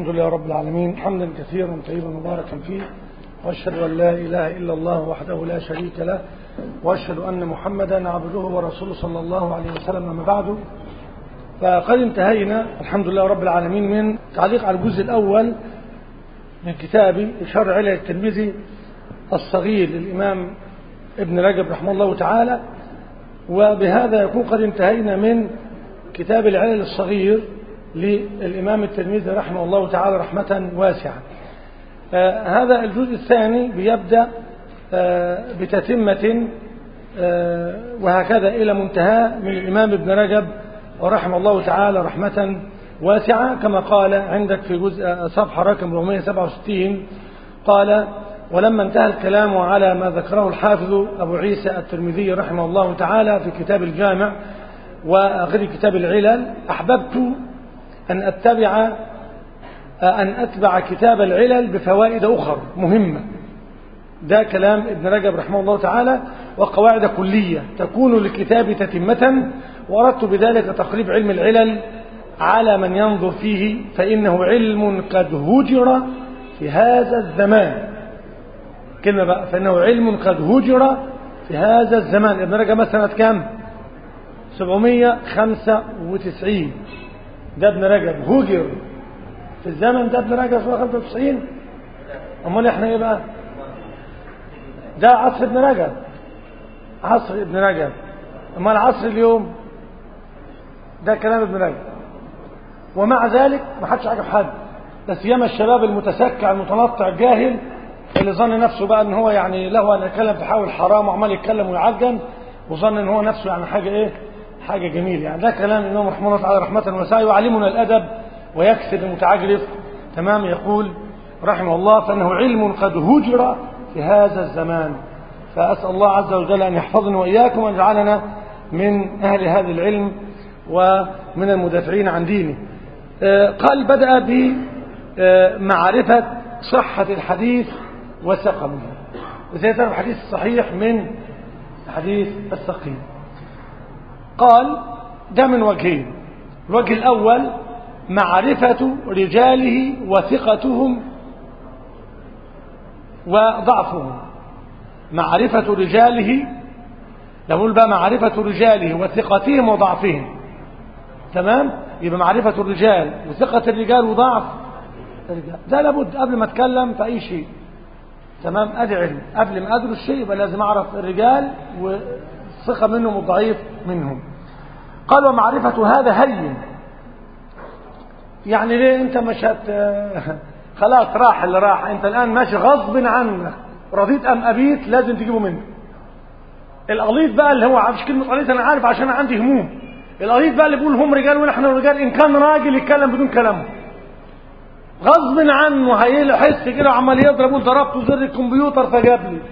الحمد لله رب العالمين حمدا كثيرا طيبا مباركا فيه واشهد ان لا اله الا الله وحده لا شريك له واشهد ان محمدا عبده ورسوله صلى الله عليه وسلم اما بعد فقد انتهينا الحمد لله رب العالمين من تعليق على الجزء الاول من كتاب شرع علل الترمذي الصغير للامام ابن رجب رحمه الله تعالى وبهذا يكون قد انتهينا من كتاب العلل الصغير للإمام الترمذي رحمه الله تعالى رحمة واسعة آه هذا الجزء الثاني بيبدأ آه بتتمة آه وهكذا إلى منتهى من الإمام ابن رجب ورحمه الله تعالى رحمة واسعة كما قال عندك في جزء صفحة رقم 467 قال ولما انتهى الكلام على ما ذكره الحافظ أبو عيسى الترمذي رحمه الله تعالى في كتاب الجامع وغير كتاب العلل أحببت أن أتبع أن أتبع كتاب العلل بفوائد أخرى مهمة ده كلام ابن رجب رحمه الله تعالى وقواعد كلية تكون للكتاب تتمة وأردت بذلك تقريب علم العلل على من ينظر فيه فإنه علم قد هجر في هذا الزمان كلمة بقى فإنه علم قد هجر في هذا الزمان ابن رجب سنة كام 795 ده ابن رجب هجر في الزمن ده ابن رجب 795 امال احنا ايه بقى ده عصر ابن رجب عصر ابن رجب امال عصر اليوم ده كلام ابن رجب ومع ذلك ما حدش عجب حد لا سيما الشباب المتسكع المتنطع الجاهل اللي ظن نفسه بقى ان هو يعني له ان يتكلم في حاول حرام وعمال يتكلم ويعجن وظن ان هو نفسه يعني حاجه ايه حاجه جميله يعني ده كلام الامام رحمه الله تعالى رحمه واسعه يعلمنا الادب ويكسب المتعجرف تمام يقول رحمه الله فانه علم قد هجر في هذا الزمان فاسال الله عز وجل ان يحفظنا واياكم وان يجعلنا من اهل هذا العلم ومن المدافعين عن دينه قال بدا بمعرفه صحه الحديث وسقمه ازاي تعرف الحديث الصحيح من حديث السقيم قال ده من وجهين الوجه الأول معرفة رجاله وثقتهم وضعفهم معرفة رجاله نقول بقى معرفة رجاله وثقتهم وضعفهم تمام يبقى معرفة الرجال وثقة الرجال وضعف الرجال ده لابد قبل ما اتكلم في أي شيء تمام ادي علم قبل ما ادرس شيء يبقى لازم اعرف الرجال والثقه منهم والضعيف منهم قال ومعرفه هذا هين يعني ليه انت مش هت خلاص راح اللي راح انت الان ماشي غصب عنك رضيت ام ابيت لازم تجيبه منه القليط بقى اللي هو عارف كلمه قليط انا عارف عشان انا عندي هموم القليط بقى اللي بيقول هم رجال ونحن رجال ان كان راجل يتكلم بدون كلامه غصب عنه هيحس كده وعمال يضرب ضربته زر الكمبيوتر فجاب لي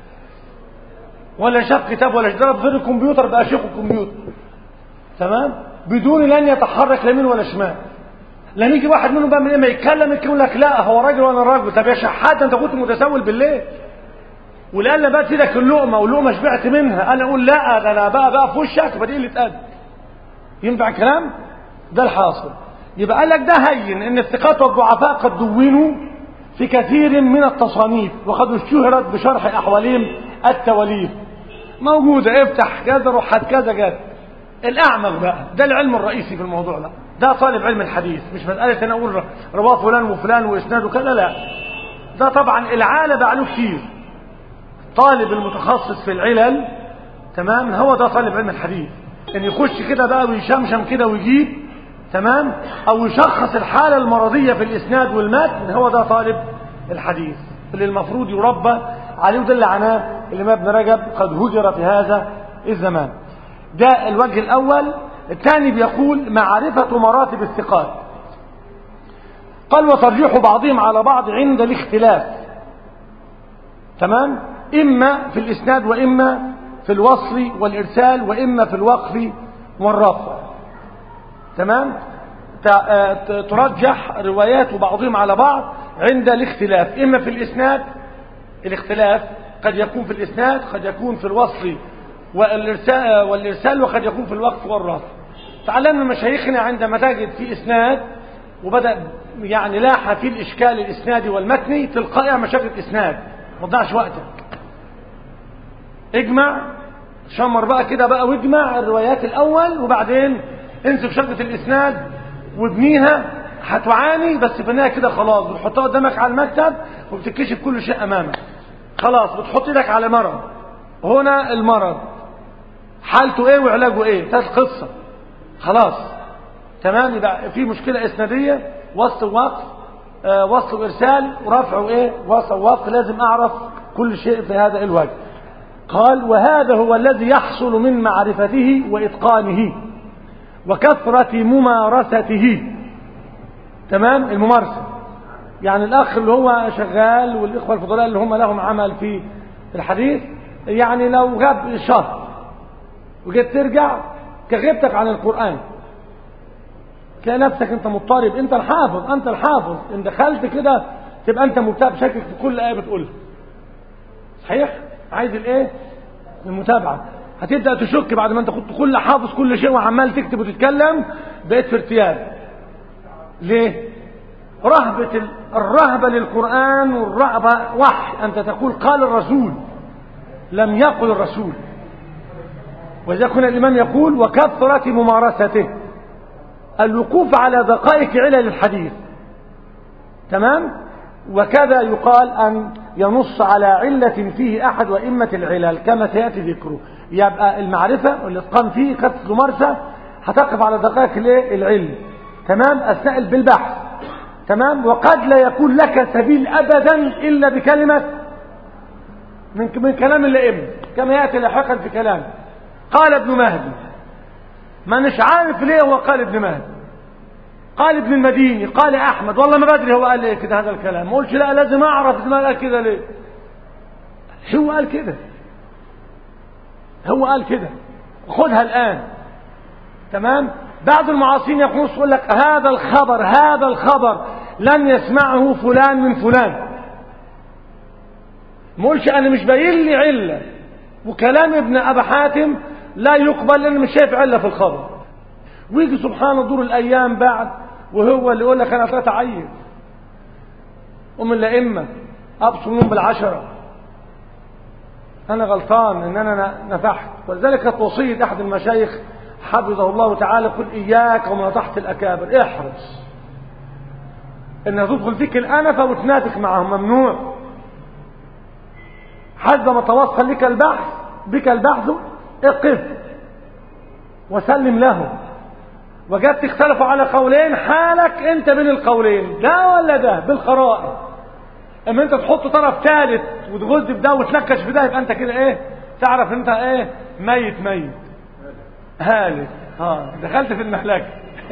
ولا شاف كتاب ولا ضرب زر الكمبيوتر بقى شيخ الكمبيوتر تمام بدون لن يتحرك يمين ولا شمال لان يجي واحد منهم بقى من ما يتكلم يقول لك لا هو راجل وانا راجل طب يا شحات انت كنت متسول بالليل ولان بقى لك اللقمه واللقمه شبعت منها انا اقول لا ده انا بقى بقى في وشك فدي قله ادب ينفع الكلام ده الحاصل يبقى قال لك ده هين ان الثقات والضعفاء قد دونوا في كثير من التصانيف وقد اشتهرت بشرح احوالهم التواليف موجودة افتح كذا روح هات كذا كذا الاعمق بقى ده العلم الرئيسي في الموضوع ده ده طالب علم الحديث مش مسألة انا اقول رواه فلان وفلان واسناده كذا لا ده طبعا العالة بقى له كتير طالب المتخصص في العلل تمام هو ده طالب علم الحديث ان يخش كده بقى ويشمشم كده ويجيب تمام او يشخص الحالة المرضية في الاسناد والمتن هو ده طالب الحديث اللي المفروض يربى عليه وده اللي عناه الامام ابن رجب قد هجر في هذا الزمان ده الوجه الاول الثاني بيقول معرفة مراتب الثقات قال وترجيح بعضهم على بعض عند الاختلاف تمام اما في الاسناد واما في الوصل والارسال واما في الوقف والرفع تمام ترجح روايات بعضهم على بعض عند الاختلاف إما في الإسناد الاختلاف قد يكون في الإسناد قد يكون في الوصل والإرسال, والإرسال وقد يكون في الوقف والرفع تعلمنا مشايخنا عندما تجد في إسناد وبدأ يعني لاح في الإشكال الإسنادي والمتني تلقائي اعمل شكل إسناد ما تضيعش وقتك اجمع شمر بقى كده بقى واجمع الروايات الأول وبعدين انسف شقة الإسناد وابنيها هتعاني بس في النهاية كده خلاص بتحطها قدامك على المكتب وبتكشف كل شيء أمامك خلاص بتحط ايدك على مرض هنا المرض حالته ايه وعلاجه ايه ده القصة خلاص تمام يبقى في مشكلة إسنادية وصل ووقف آه وصل وإرسال ورفع وإيه وصل ووقف لازم أعرف كل شيء في هذا الوجه قال وهذا هو الذي يحصل من معرفته وإتقانه وكثرة ممارسته تمام الممارسة يعني الأخ اللي هو شغال والإخوة الفضلاء اللي هم لهم عمل في الحديث يعني لو غاب شهر وجيت ترجع كغيبتك عن القرآن تلاقي نفسك انت مضطرب انت الحافظ انت الحافظ ان دخلت كده تبقى انت مبتدأ بشكل في كل آية بتقولها صحيح عايز الايه المتابعة هتبدأ تشك بعد ما انت كنت كل حافظ كل شيء وعمال تكتب وتتكلم بقيت في ارتياب ليه رهبة الرهبة للقرآن والرهبة وحي أنت تقول قال الرسول لم يقل الرسول وإذا كان الإمام يقول وكثرة ممارسته الوقوف على دقائق علل الحديث تمام وكذا يقال أن ينص على علة فيه أحد وإمة العلل كما سيأتي ذكره يبقى المعرفة والإتقان فيه كثرة ممارسة هتقف على دقائق العلم تمام أثناء بالبحث تمام وقد لا يكون لك سبيل أبدا إلا بكلمة من من كلام الأئمة كما يأتي لاحقا في كلام قال ابن مهدي ما مش عارف ليه هو قال ابن مهدي قال ابن المديني قال أحمد والله ما بدري هو قال ايه كده هذا الكلام ما قلتش لا لازم أعرف ما قال كده ليه هو قال كده هو قال كده خدها الآن تمام بعض المعاصرين يقول يقول لك هذا الخبر هذا الخبر لن يسمعه فلان من فلان ما قولش انا مش باين لي عله وكلام ابن ابي حاتم لا يقبل لان مش شايف عله في الخبر ويجي سبحان دور الايام بعد وهو اللي يقول لك انا طلعت عيب ومن الائمه ابصر منهم بالعشره انا غلطان ان انا نفحت ولذلك كانت وصيه احد المشايخ حفظه الله تعالى قل إياك وما تحت الأكابر احرص إنها تدخل فيك الأنفة وتنافق معهم ممنوع حسب ما توصل لك البحث بك البحث اقف وسلم له وجدت اختلفوا على قولين حالك انت بين القولين ده ولا ده بالخرائط اما انت تحط طرف ثالث وتغز في ده وتنكش في ده يبقى انت كده ايه تعرف انت ايه ميت ميت هالك ها دخلت في المهلكة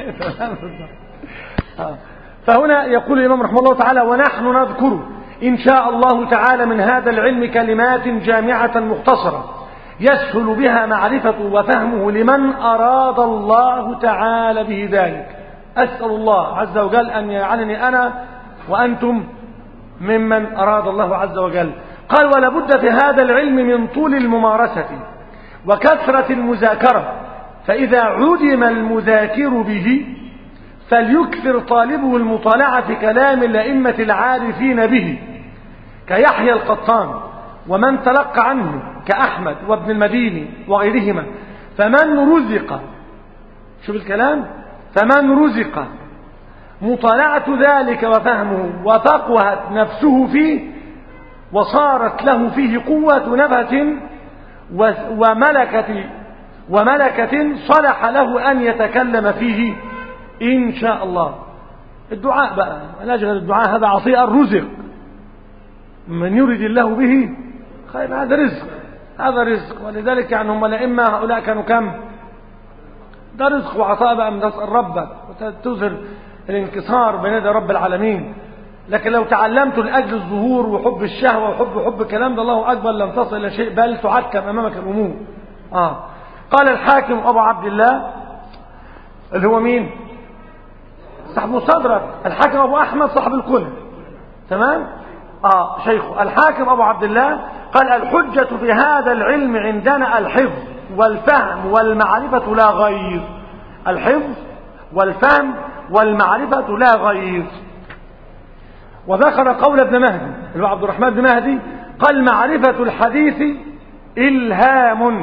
فهنا يقول الإمام رحمه الله تعالى ونحن نذكر إن شاء الله تعالى من هذا العلم كلمات جامعة مختصرة يسهل بها معرفة وفهمه لمن أراد الله تعالى به ذلك أسأل الله عز وجل أن يجعلني أنا وأنتم ممن أراد الله عز وجل قال ولا بد في هذا العلم من طول الممارسة وكثرة المذاكرة فإذا عدم المذاكر به فليكثر طالبه المطالعة في كلام الأئمة العارفين به كيحيى القطان ومن تلقى عنه كأحمد وابن المديني وغيرهما فمن رزق شوف الكلام فمن رزق مطالعة ذلك وفهمه وتقوهت نفسه فيه وصارت له فيه قوة نبهة وملكة وملكة صلح له أن يتكلم فيه إن شاء الله الدعاء بقى نشغل الدعاء هذا عصي الرزق من يريد الله به خير هذا رزق هذا رزق ولذلك يعني هم الأئمة هؤلاء كانوا كم ده رزق وعطاء بقى من تسأل ربك وتظهر الانكسار بين يدي رب العالمين لكن لو تعلمت لأجل الظهور وحب الشهوة وحب حب الكلام ده الله أكبر لم تصل إلى شيء بل تعكم أمامك الأمور آه. قال الحاكم أبو عبد الله اللي هو مين صاحب مستدرك الحاكم أبو أحمد صاحب الكل تمام آه شيخه الحاكم أبو عبد الله قال الحجة في هذا العلم عندنا الحفظ والفهم والمعرفة لا غير الحفظ والفهم والمعرفة لا غير وذكر قول ابن مهدي اللي هو عبد الرحمن بن مهدي قال معرفة الحديث إلهام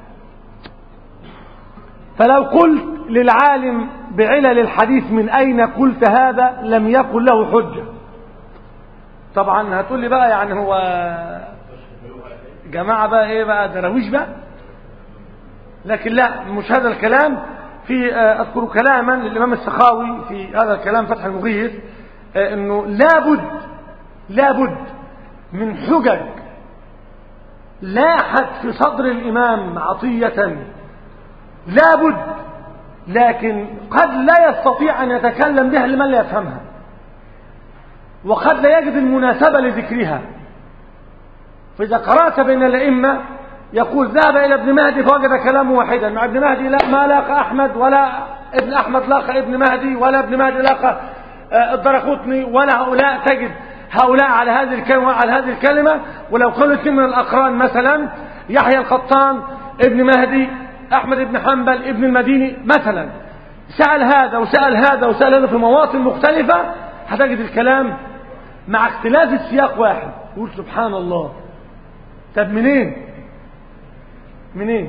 فلو قلت للعالم بعلل الحديث من أين قلت هذا لم يكن له حجة طبعا هتقول لي بقى يعني هو جماعة بقى ايه بقى درويش بقى لكن لا مش هذا الكلام في اذكر كلاما للامام السخاوي في هذا الكلام فتح المغيث انه لابد لابد من حجج لاحت في صدر الامام عطية لابد لكن قد لا يستطيع ان يتكلم بها لمن لا يفهمها وقد لا يجد المناسبة لذكرها فإذا قرأت بين الأئمة يقول ذهب إلى ابن مهدي فوجد كلامه واحدا مع ابن مهدي لا ما لاقى أحمد ولا ابن أحمد لاقى ابن مهدي ولا ابن مهدي لاقى الدرقطني ولا هؤلاء تجد هؤلاء على هذه الكلمة وعلى هذه الكلمة ولو كانوا اثنين من الأقران مثلا يحيى القطان ابن مهدي أحمد بن حنبل ابن المديني مثلا سأل هذا وسأل هذا وسأل هذا في مواطن مختلفة هتجد الكلام مع اختلاف السياق واحد يقول سبحان الله طب منين منين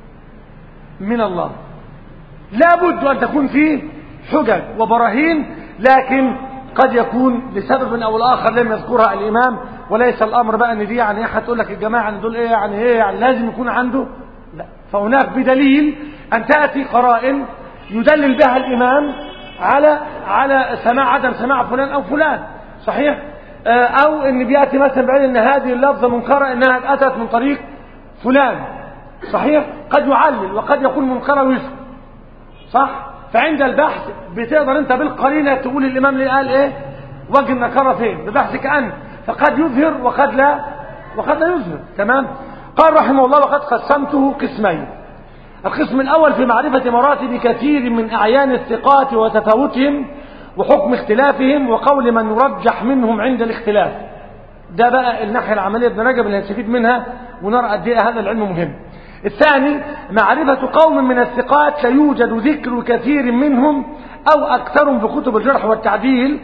من الله لابد أن تكون فيه حجج وبراهين لكن قد يكون لسبب أو الآخر لم يذكرها الإمام وليس الأمر بقى أن دي يعني أحد تقول لك الجماعة أن دول إيه يعني إيه يعني لازم يكون عنده لا فهناك بدليل أن تأتي قرائن يدلل بها الإمام على على سماع عدم سماع فلان أو فلان صحيح أو أن بيأتي مثلا بعين أن هذه اللفظة منكرة أنها أتت من طريق فلان صحيح قد يعلل وقد يكون منكرة ويسكت صح فعند البحث بتقدر أنت بالقرينة تقول الإمام اللي قال إيه وجه النكرة فين ببحثك أنت فقد يظهر وقد لا وقد لا يظهر تمام قال رحمه الله وقد قسمته قسمين القسم الأول في معرفة مراتب كثير من أعيان الثقات وتفاوتهم وحكم اختلافهم وقول من يرجح منهم عند الاختلاف ده بقى الناحية العملية ابن رجب اللي هنستفيد منها ونرى قد ايه هذا العلم مهم الثاني معرفة قوم من الثقات لا يوجد ذكر كثير منهم أو أكثرهم في كتب الجرح والتعديل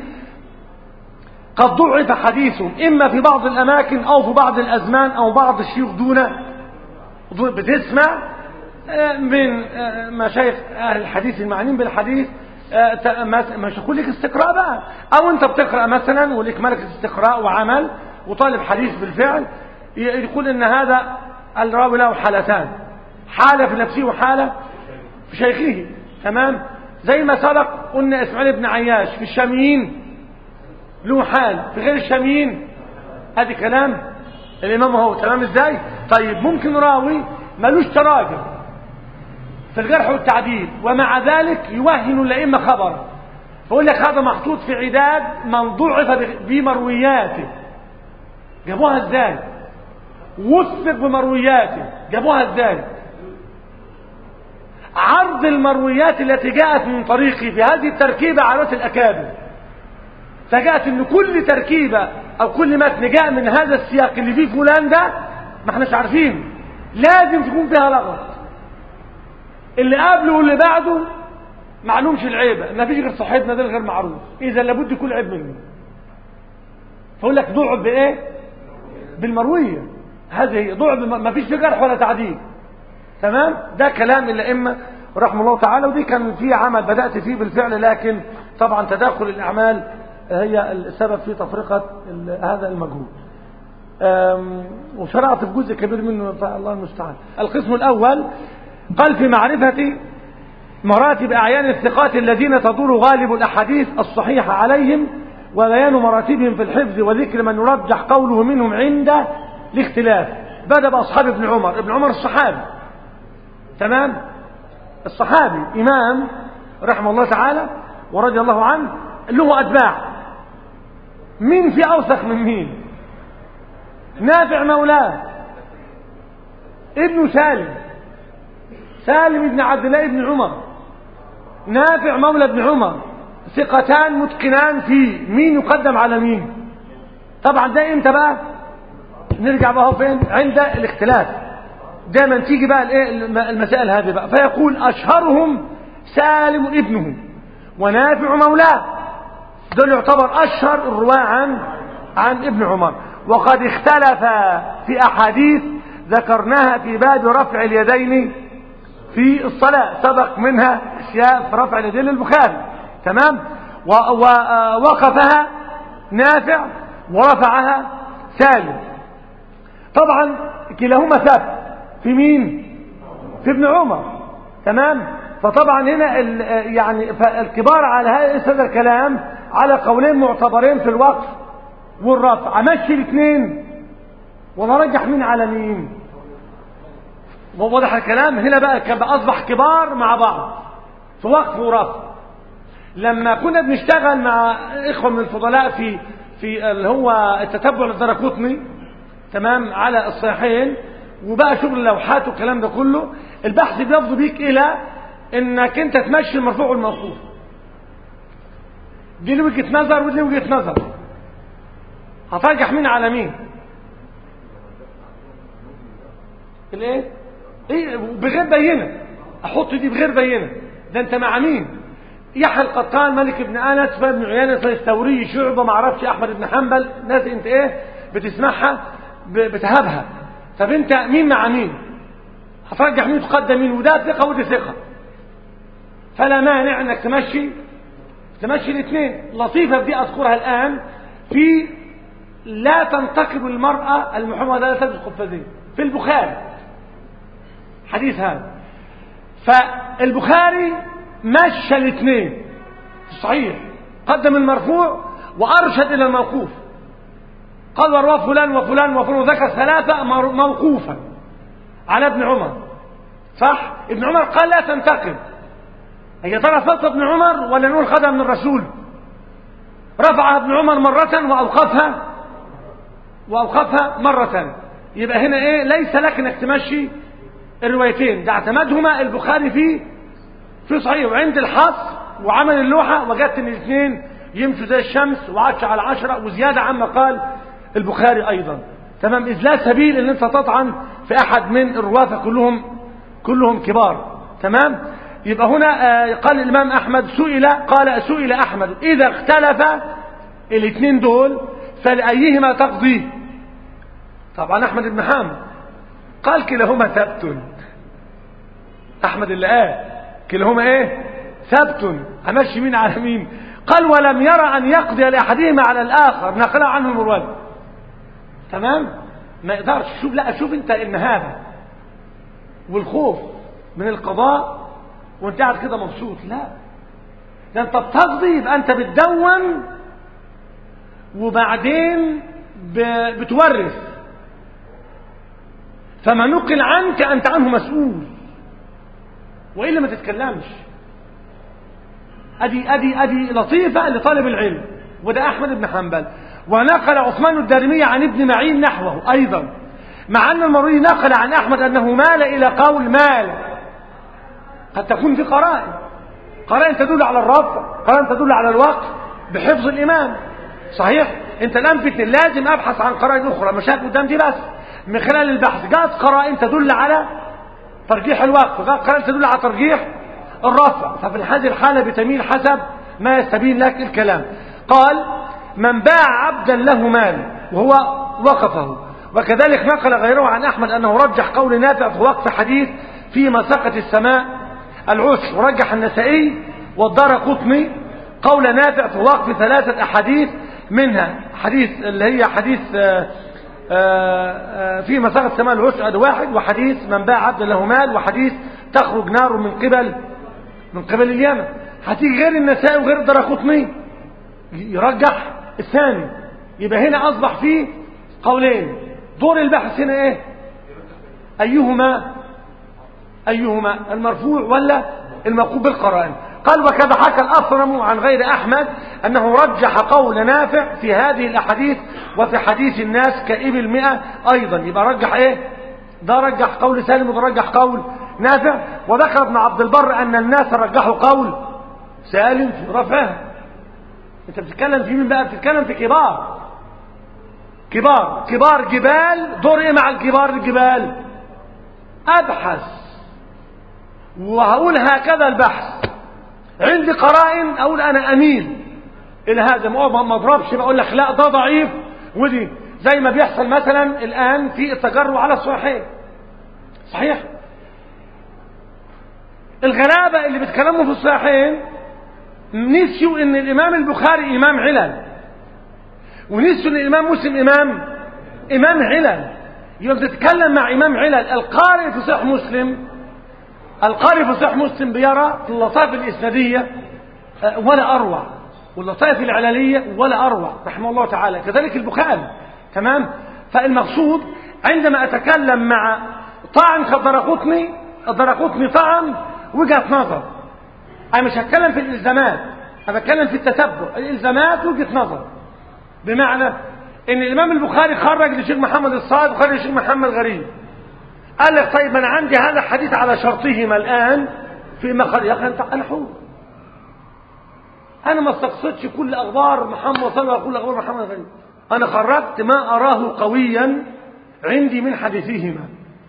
قد ضعف حديثهم إما في بعض الأماكن أو في بعض الأزمان أو بعض الشيوخ دون بتسمع من مشايخ أهل الحديث المعنين بالحديث مش هقول لك استقراء بقى او انت بتقرا مثلا ولك ملكه استقراء وعمل وطالب حديث بالفعل يقول ان هذا الراوي له حالتان حاله في نفسه وحاله في شيخه تمام زي ما سبق قلنا اسماعيل بن عياش في الشاميين له حال في غير الشاميين ادي كلام الامام هو تمام ازاي طيب ممكن راوي ملوش تراجم في الجرح والتعديل ومع ذلك يوهن الأئمة خبرا فيقول لك هذا محطوط في عداد من ضعف بمروياته جابوها ازاي وثق بمروياته جابوها ازاي عرض المرويات التي جاءت من طريقي في هذه التركيبة على رأس الأكابر فجاءت ان كل تركيبة او كل متن جاء من هذا السياق اللي فيه فلان ده ما احناش عارفين لازم تكون فيها لغط اللي قبله واللي بعده معلومش العيبة ما فيش غير صحتنا ده غير معروف اذا لابد يكون عيب منه فيقول لك ضعف بايه بالمروية هذه هي ضعف ما فيش في جرح ولا تعديل تمام ده كلام الائمه رحمه الله تعالى ودي كان في عمل بدأت فيه بالفعل لكن طبعا تداخل الأعمال هي السبب في تفرقة هذا المجهود وشرعت في جزء كبير منه فالله المستعان القسم الأول قال في معرفة مراتب أعيان الثقات الذين تدور غالب الأحاديث الصحيحة عليهم وبيان مراتبهم في الحفظ وذكر من يرجح قوله منهم عند الاختلاف بدأ بأصحاب ابن عمر ابن عمر الصحابي تمام الصحابي إمام رحمه الله تعالى ورضي الله عنه له أتباع مين في أوثق من مين نافع مولاه ابن سالم سالم بن عبد الله بن عمر نافع مولى ابن عمر ثقتان متقنان فيه مين يقدم على مين طبعا ده امتى بقى نرجع بقى فين عند الاختلاف دايما تيجي بقى الايه المسائل هذه بقى فيقول اشهرهم سالم ابنه ونافع مولاه دول يعتبر أشهر الرواة عن عن ابن عمر وقد اختلف في أحاديث ذكرناها في باب رفع اليدين في الصلاة سبق منها أشياء في رفع اليدين للبخاري تمام ووقفها نافع ورفعها سالم طبعا كلاهما ثبت في مين في ابن عمر تمام فطبعا هنا يعني الكبار على هذا الكلام على قولين معتبرين في الوقف والرفع امشي الاثنين ولا رجح مين على مين واضح الكلام هنا بقى اصبح كبار مع بعض في وقف ورفع لما كنا بنشتغل مع اخوه من الفضلاء في في اللي هو التتبع للدرقطني تمام على الصحيحين وبقى شغل اللوحات والكلام ده كله البحث بيفضي بيك الى انك انت تمشي المرفوع والموقوف دي له وجهه نظر ودي وجهه نظر هترجح مين على مين الايه ايه بغير بينه احط دي بغير بينه ده انت مع مين يحيى القطان ملك بن انس بن عيانه الثوري شعبه ما اعرفش احمد بن حنبل ناس انت ايه بتسمعها بتهابها طب انت مين مع مين هترجح مين تقدم مين وده ثقه ودي ثقه فلا مانع انك تمشي تمشي الاثنين لطيفه بدي اذكرها الان في لا تنتقب المراه المحرمه لا تلبس قفازين في البخاري حديث هذا فالبخاري مشى الاثنين صحيح قدم المرفوع وارشد الى الموقوف قال ورواه فلان وفلان وفلان وذكر ثلاثة موقوفا على ابن عمر صح ابن عمر قال لا تنتقد هي ترى فلسفة ابن عمر ولا نقول خدها من الرسول رفعها ابن عمر مرة وأوقفها وأوقفها مرة يبقى هنا ايه ليس لك انك تمشي الروايتين ده اعتمدهما البخاري في في صحيح وعند الحص وعمل اللوحة وجدت ان الاثنين يمشوا زي الشمس وعشرة على عشرة وزيادة عما قال البخاري ايضا تمام اذ لا سبيل ان انت تطعن في احد من الرواه كلهم كلهم كبار تمام يبقى هنا قال الامام احمد سئل قال سئل احمد اذا اختلف الاثنين دول فلايهما تقضي طبعا احمد بن حامد قال كلاهما ثبت احمد اللي قال كلاهما ايه ثبت امشي مين على مين قال ولم يرى ان يقضي لاحدهما على الاخر نقل عنه المروان تمام ما يقدرش شوف لا شوف انت النهابه والخوف من القضاء وانت قاعد كده مبسوط لا ده انت بتقضي يبقى انت بتدون وبعدين بتورث فما نقل عنك انت عنه مسؤول والا ما تتكلمش ادي ادي ادي لطيفه لطالب العلم وده احمد بن حنبل ونقل عثمان الدارمي عن ابن معين نحوه ايضا مع ان المروي نقل عن احمد انه مال الى قول مال قد تكون في قرائن قرائن تدل على الرفع قرائن تدل على الوقف بحفظ الامام صحيح انت الان في لازم ابحث عن قرائن اخرى مش قدام دي بس من خلال البحث جاءت قرائن تدل على ترجيح الوقف جاءت قرائن تدل على ترجيح الرفع ففي هذه الحالة بتميل حسب ما يستبين لك الكلام قال من باع عبدا له مال وهو وقفه وكذلك نقل غيره عن أحمد أنه رجح قول نافع في وقف حديث فيما سقط السماء العشر ورجح النسائي والدار قطني قول نافع في وقف ثلاثة أحاديث منها حديث اللي هي حديث آآ آآ في مساقة السماء العشر هذا واحد وحديث من باع عبدا له مال وحديث تخرج نار من قبل من قبل اليمن هتيجي غير النساء وغير الدرقطني يرجح الثاني يبقى هنا اصبح فيه قولين دور البحث هنا ايه ايهما ايهما المرفوع ولا الموقوف بالقرائن قال وكذا حكى الأصرم عن غير أحمد أنه رجح قول نافع في هذه الأحاديث وفي حديث الناس كإبل مئة أيضا يبقى رجح إيه ده رجح قول سالم وده رجح قول نافع وذكر ابن عبد البر أن الناس رجحوا قول سالم في رفعها انت بتتكلم في مين بقى بتتكلم في كبار كبار كبار جبال دور ايه مع الكبار الجبال ابحث وهقول هكذا البحث عندي قرائن اقول انا اميل الى هذا ما ما اضربش بقول لك لا ده ضعيف ودي زي ما بيحصل مثلا الان في التجرؤ على الصحيحين صحيح الغرابة اللي بيتكلموا في الصحيحين نسيوا ان الامام البخاري امام علل ونسيوا ان الامام مسلم امام امام علل يبقى بتتكلم مع امام علل القارئ في صحيح مسلم القارئ في صحيح مسلم بيرى اللطائف الاسناديه ولا اروع واللطائف العلليه ولا اروع رحمه الله تعالى كذلك البخاري تمام فالمقصود عندما اتكلم مع طعن كالدرقطني الدرقطني طعن وجهه نظر انا مش هتكلم في الالزامات انا بتكلم في التتبع الالزامات وجهه نظر بمعنى ان الامام البخاري خرج لشيخ محمد الصادق وخرج لشيخ محمد غريب قال لك طيب انا عندي هذا الحديث على شرطهما الان في مخرج يا اخي انت انا حر انا ما استقصدش كل اخبار محمد صلى الله عليه وسلم كل اخبار محمد غريب انا خرجت ما اراه قويا عندي من حديثهما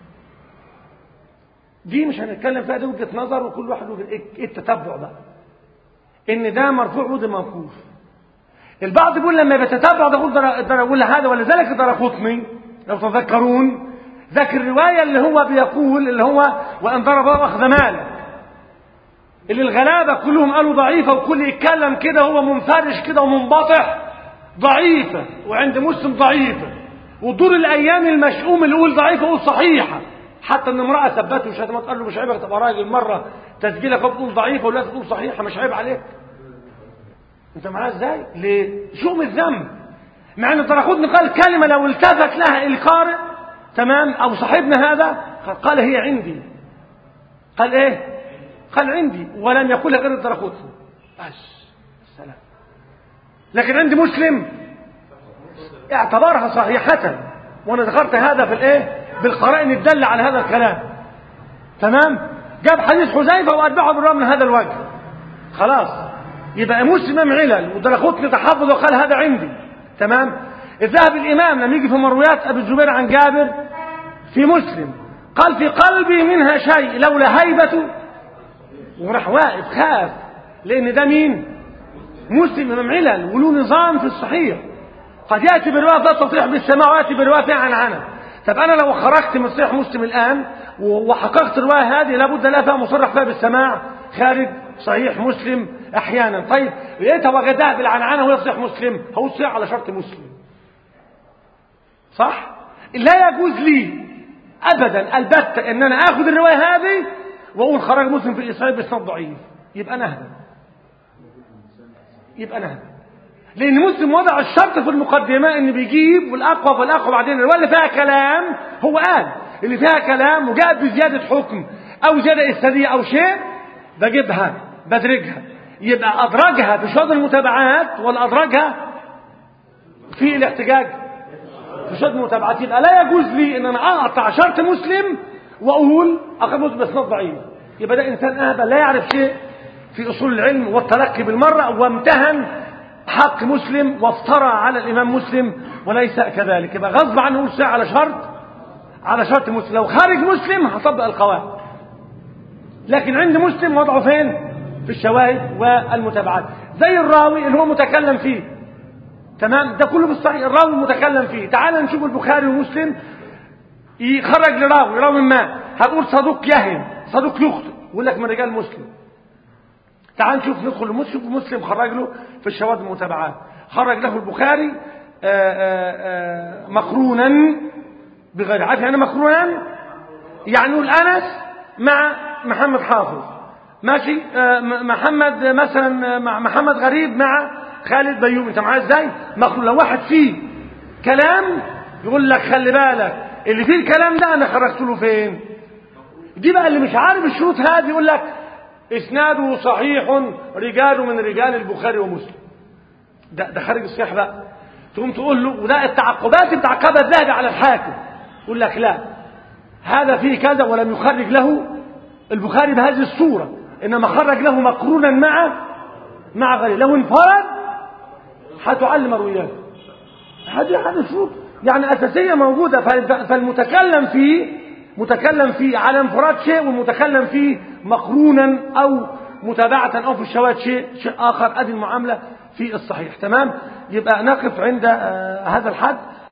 دي مش هنتكلم فيها دي وجهه نظر وكل واحد وجهة ايه التتبع بقى ان ده مرفوع وده موقوف البعض بيقول لما بيتتبع ده يقول ده يقول هذا ولذلك درقطني لو تذكرون ذاك الرواية اللي هو بيقول اللي هو وان ضرب اخذ مالك اللي الغلابة كلهم قالوا ضعيفة وكل يتكلم كده هو منفرش كده ومنبطح ضعيفة وعند مسلم ضعيفة ودور الايام المشؤوم اللي يقول ضعيفة يقول صحيحة حتى ان امرأة ثبته وشتمت قال له مش عيبك تبقى راجل مرة تسجيلك بتقول ضعيفة ولا تقول صحيحة مش عيب عليك انت معاه ازاي ليه شؤم الذنب مع ان الدرقطني قال كلمة لو التفت لها القارئ تمام او صاحبنا هذا قال هي عندي قال ايه قال عندي ولم يقولها غير الدرقطني بس السلام لكن عندي مسلم اعتبرها صحيحة وانا ذكرت هذا في الايه بالقرائن الدالة على هذا الكلام تمام جاب حديث حذيفة وأتبعه بالرغم من هذا الوجه خلاص يبقى مسلم علل ودرخوتني تحفظ وقال هذا عندي تمام الذهب الإمام لما يجي في مرويات أبي الزبير عن جابر في مسلم قال في قلبي منها شيء لولا هيبته وراح واقف خاف لأن ده مين مسلم إمام علل وله نظام في الصحيح قد يأتي برواية لا تصريح بالسماء ويأتي برواية فيها عن عنه طب انا لو خرجت من صحيح مسلم الان وحققت الروايه هذه لابد لها فيها مصرح فيها بالسماع خارج صحيح مسلم احيانا طيب لقيتها وجدها بالعنعنه وهي صحيح مسلم هقول صحيح على شرط مسلم صح لا يجوز لي ابدا البتة ان انا اخذ الروايه هذه واقول خرج مسلم في الاسرائيل باسناد ضعيف يبقى نهبل يبقى نهبل لان مسلم وضع الشرط في المقدمه ان بيجيب والاقوى والاقوى بعدين الروايه اللي فيها كلام هو قال اللي فيها كلام وجاءت بزياده حكم او زياده اسناديه او شيء بجيبها بدرجها يبقى ادرجها في شهود المتابعات ولا ادرجها في الاحتجاج في شهود المتابعات يبقى لا يجوز لي ان انا اقطع شرط مسلم واقول اخذ مسلم باسناد ضعيف يبقى ده انسان اهبل لا يعرف شيء في اصول العلم والتلقي بالمره وامتهن حق مسلم وافترى على الإمام مسلم وليس كذلك يبقى غصب عنه يقول ساعة على شرط على شرط مسلم لو خارج مسلم هطبق القواعد لكن عند مسلم وضعه فين في الشواهد والمتابعات زي الراوي اللي هو متكلم فيه تمام ده كله بالصحيح الراوي المتكلم فيه تعال نشوف البخاري ومسلم يخرج لراوي راوي ما هتقول صدوق يهم صدوق يخطئ يقول لك من رجال مسلم تعال نشوف ندخل لمسلم مسلم خرج له في الشواذ المتابعات خرج له البخاري آآ آآ مقرونا بغير عارف يعني مقرونا يعني نقول انس مع محمد حافظ ماشي محمد مثلا مع محمد غريب مع خالد بيومي انت معايا ازاي مقرون لو واحد فيه كلام يقول لك خلي بالك اللي فيه الكلام ده انا خرجت له فين دي بقى اللي مش عارف الشروط هذه يقول لك اسناده صحيح رجال من رجال البخاري ومسلم ده ده خارج الصحيح بقى تقوم تقول له وده التعقبات بتعقبها الذهبي على الحاكم يقول لك لا هذا فيه كذا ولم يخرج له البخاري بهذه الصورة إنما خرج له مقرونا مع مع غيره لو انفرد هتعلم مروياته هذه هذه شروط يعني أساسية موجودة فالمتكلم فيه متكلم فيه على انفراد شيء والمتكلم فيه مقرونا أو متابعة أو في الشواهد شيء شيء آخر أدي المعاملة في الصحيح تمام يبقى نقف عند هذا الحد